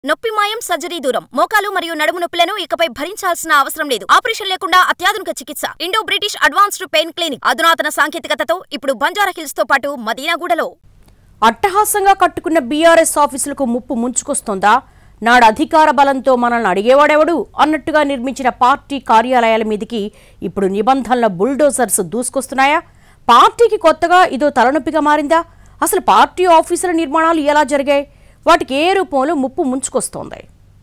నొప్పి మాయం సర్జరీ దూరం మోకాలు మరియు నడుము నొప్పులను ఇకపై భరించాల్సిన అవసరం లేదు ఆపరేషన్ లేకుండా అత్యాధునిక చికిత్స Indo British advanced pain clinic అధునాతన సాంకేతికతతో ఇప్పుడు బంజారా హిల్స్ తో పాటు మదీనాగూడలో అట్టహాసంగా కట్టుకున్న బీఆర్ఎస్ ఆఫీసులకు ముప్పు ముంచుకొస్తోందా నాడు అధికార బలంతో మనల్ని అడిగేవాడెవడు అన్నట్టుగా నిర్మించిన పార్టీ కార్యాలయాల మీదికి ఇప్పుడు నిబంధనల బుల్డోజర్స్ దూసుకొస్తున్నాయా పార్టీకి కొత్తగా ఇదో తలనొప్పిగా మారిందా అసలు పార్టీ ఆఫీసుల నిర్మాణాలు ఎలా జరిగాయి వాటికి ఏ రూపంలో ముప్పు ముంచుకొస్తోంది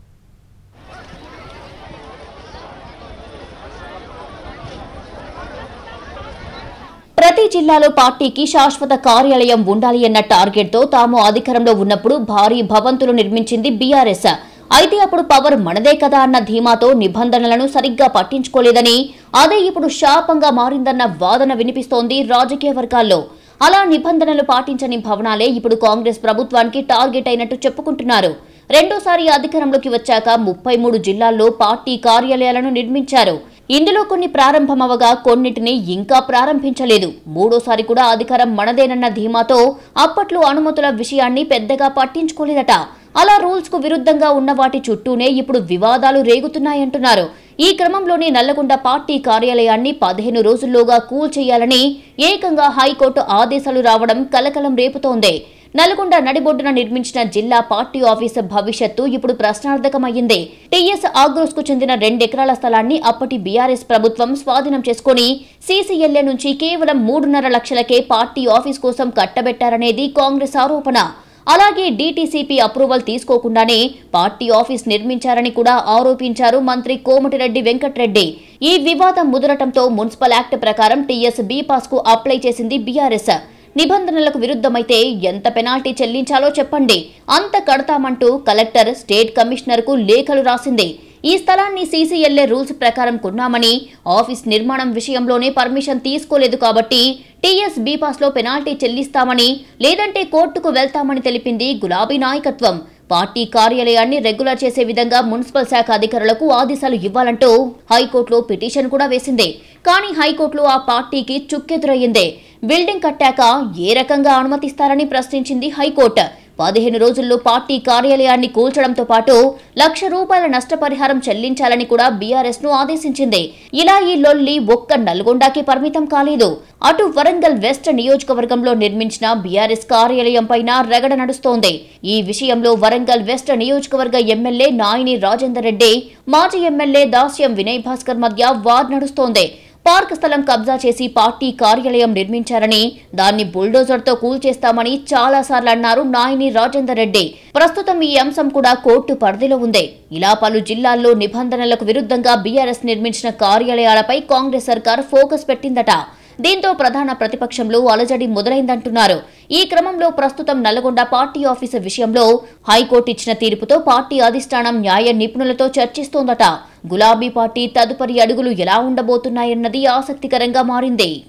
ప్రతి జిల్లాలో పార్టీకి శాశ్వత కార్యాలయం ఉండాలి అన్న టార్గెట్ తో తాము అధికారంలో ఉన్నప్పుడు భారీ భవంతులు నిర్మించింది బీఆర్ఎస్ అయితే అప్పుడు పవర్ మనదే కదా అన్న ధీమాతో నిబంధనలను సరిగ్గా పట్టించుకోలేదని అదే ఇప్పుడు శాపంగా మారిందన్న వాదన వినిపిస్తోంది రాజకీయ వర్గాల్లో అలా నిబంధనలు పాటించని భవనాలే ఇప్పుడు కాంగ్రెస్ ప్రభుత్వానికి టార్గెట్ అయినట్టు చెప్పుకుంటున్నారు రెండోసారి అధికారంలోకి వచ్చాక ముప్పై మూడు జిల్లాల్లో పార్టీ కార్యాలయాలను నిర్మించారు ఇందులో కొన్ని ప్రారంభమవగా కొన్నిటిని ఇంకా ప్రారంభించలేదు మూడోసారి కూడా అధికారం మనదేనన్న ధీమాతో అప్పట్లో అనుమతుల విషయాన్ని పెద్దగా పట్టించుకోలేదట అలా రూల్స్ కు విరుద్ధంగా ఉన్న వాటి చుట్టూనే ఇప్పుడు వివాదాలు రేగుతున్నాయంటున్నారు ఈ క్రమంలోనే నల్లగొండ పార్టీ కార్యాలయాన్ని పదిహేను రోజుల్లోగా కూల్ చేయాలని ఏకంగా హైకోర్టు ఆదేశాలు రావడం కలకలం రేపుతోంది నల్గొండ నడిబొడ్డున నిర్మించిన జిల్లా పార్టీ ఆఫీసు భవిష్యత్తు ఇప్పుడు ప్రశ్నార్థకమయ్యింది టీఎస్ ఆగ్రోస్ కు చెందిన రెండెకరాల స్థలాన్ని అప్పటి బీఆర్ఎస్ ప్రభుత్వం స్వాధీనం చేసుకుని సీసీఎల్ఏ నుంచి కేవలం మూడున్నర లక్షలకే పార్టీ ఆఫీస్ కోసం కట్టబెట్టారనేది కాంగ్రెస్ ఆరోపణ అలాగే డీటీసీపీ అప్రూవల్ తీసుకోకుండానే పార్టీ ఆఫీస్ నిర్మించారని కూడా ఆరోపించారు మంత్రి కోమటిరెడ్డి వెంకట్రెడ్డి ఈ వివాదం ముదరటంతో మున్సిపల్ యాక్ట్ ప్రకారం టీఎస్ బీ పాస్ కు అప్లై చేసింది బీఆర్ఎస్ నిబంధనలకు విరుద్ధమైతే ఎంత పెనాల్టీ చెల్లించాలో చెప్పండి అంత కడతామంటూ కలెక్టర్ స్టేట్ కమిషనర్ కు లేఖలు రాసింది ఈ స్థలాన్ని సీసీఎల్ఏ రూల్స్ ప్రకారం కొన్నామని ఆఫీస్ నిర్మాణం విషయంలోనే పర్మిషన్ తీసుకోలేదు కాబట్టి టీఎస్ బీపాస్ లో పెనాల్టీ చెల్లిస్తామని లేదంటే కోర్టుకు వెళ్తామని తెలిపింది గులాబీ నాయకత్వం పార్టీ కార్యాలయాన్ని రెగ్యులర్ చేసే విధంగా మున్సిపల్ శాఖ అధికారులకు ఆదేశాలు ఇవ్వాలంటూ హైకోర్టులో పిటిషన్ కూడా వేసింది కానీ హైకోర్టులో ఆ పార్టీకి చుక్కెదురయ్యింది బిల్డింగ్ కట్టాక ఏ రకంగా అనుమతిస్తారని ప్రశ్నించింది హైకోర్టు పదిహేను రోజుల్లో పార్టీ కార్యాలయాన్ని కూల్చడంతో పాటు లక్ష రూపాయల నష్టపరిహారం చెల్లించాలని కూడా బీఆర్ఎస్ ను ఆదేశించింది ఇలా ఈ లొల్లి ఒక్క నల్గొండకి పరిమితం కాలేదు అటు వరంగల్ వెస్ట్ నియోజకవర్గంలో నిర్మించిన బీఆర్ఎస్ కార్యాలయం పైన రగడ నడుస్తోంది ఈ విషయంలో వరంగల్ వెస్ట్ నియోజకవర్గ ఎమ్మెల్యే నాయిని రాజేందర్ రెడ్డి మాజీ ఎమ్మెల్యే దాస్యం వినయ్ భాస్కర్ మధ్య వార్ నడుస్తోంది పార్క్ స్థలం కబ్జా చేసి పార్టీ కార్యాలయం నిర్మించారని దాన్ని బుల్డోజర్తో కూల్చేస్తామని చాలాసార్లు అన్నారు నాయని రాజేందర్ రెడ్డి ప్రస్తుతం ఈ అంశం కూడా కోర్టు పరిధిలో ఉంది ఇలా పలు జిల్లాల్లో నిబంధనలకు విరుద్ధంగా బీఆర్ఎస్ నిర్మించిన కార్యాలయాలపై కాంగ్రెస్ సర్కార్ ఫోకస్ పెట్టిందట దీంతో ప్రధాన ప్రతిపక్షంలో అలజడి మొదలైందంటున్నారు ఈ క్రమంలో ప్రస్తుతం నల్గొండ పార్టీ ఆఫీసు విషయంలో హైకోర్టు ఇచ్చిన తీర్పుతో పార్టీ అధిష్టానం న్యాయ నిపుణులతో చర్చిస్తోందట గులాబీ పార్టీ తదుపరి అడుగులు ఎలా ఉండబోతున్నాయన్నది ఆసక్తికరంగా మారింది